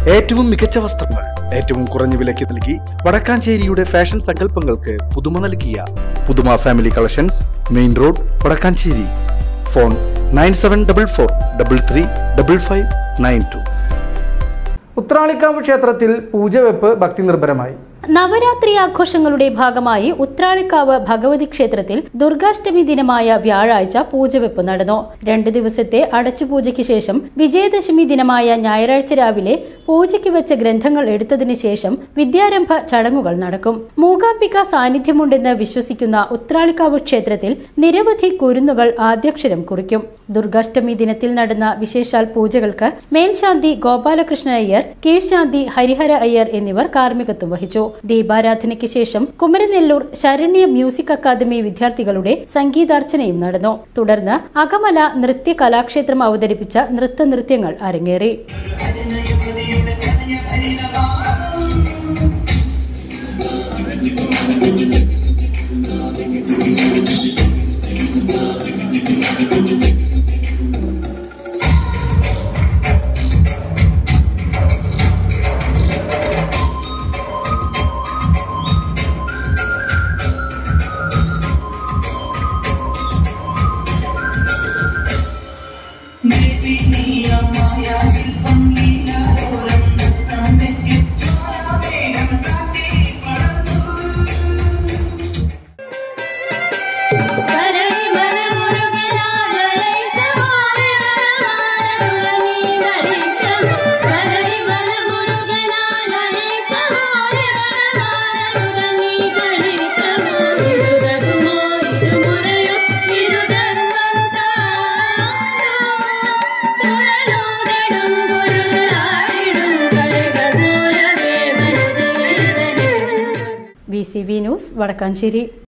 ഏറ്റവും മികച്ച വസ്ത്രങ്ങൾ ഏറ്റവും കുറഞ്ഞ വിലയ്ക്ക് നൽകി വടക്കാഞ്ചേരിയുടെ ഫാഷൻ സങ്കല്പങ്ങൾക്ക് പുതുമ നൽകിയ പുതുമ family collections main road Vadakkanchery phone nine seven double four double three double five nine two Uthralikkavu ക്ഷേത്രത്തിൽ പൂജവെപ്പ് ഭക്തി നിർഭരമായി നവരാത്രി ആഘോഷങ്ങളുടെ ഭാഗമായി ഉത്രാളിക്കാവ് ഭഗവതി ക്ഷേത്രത്തിൽ ദുർഗാഷ്ടമി ദിനമായ വ്യാഴാഴ്ച പൂജവെപ്പ് നടന്നു രണ്ട് ദിവസത്തെ അടച്ചുപൂജയ്ക്ക് ശേഷം വിജയദശമി ദിനമായ ഞായറാഴ്ച രാവിലെ പൂജയ്ക്ക് വെച്ച ഗ്രന്ഥങ്ങൾ എടുത്തതിന് ശേഷം വിദ്യാരംഭ ചടങ്ങുകൾ നടക്കും മൂകാംബിക സാന്നിധ്യമുണ്ടെന്ന് വിശ്വസിക്കുന്ന ഉത്രാളിക്കാവ് ക്ഷേത്രത്തിൽ നിരവധി കുരുന്നുകൾ ആദ്യക്ഷരം കുറിക്കും ദുർഗാഷ്ടമി ദിനത്തിൽ നടന്ന വിശേഷാൽ പൂജകൾക്ക് മേൽശാന്തി ഗോപാലകൃഷ്ണൻ അയ്യർ കീഴ്ശാന്തി ഹരിഹര അയ്യർ എന്നിവർ കാർമ്മികത്വം വഹിച്ചു ദീപാരാധനയ്ക്ക് ശേഷം കുമരനെല്ലൂർ ശരണ്യ മ്യൂസിക് അക്കാദമി വിദ്യാർത്ഥികളുടെ സംഗീതാർച്ചനയും നടന്നു തുടർന്ന് അകമല നൃത്യ കലാക്ഷേത്രം അവതരിപ്പിച്ച നൃത്തനൃത്യങ്ങൾ അരങ്ങേറി കരളി മനമുരുകനാലയിട്ടവായ നരവാരമുഴനീ ധരിക്കം. കരളി മനമുരുകനാലയിട്ടവായ നരവാരമുഴനീ ധരിക്കം. ഇതു തകുമോ, ഇതു മുറയോ, ഇതു ധർമ്മം താനോ. കുഴലൂതിടും കുഴലാടിടും കളികൾ മൂലമേ മരുത് എഴുതലും V C V news Vadakkanchery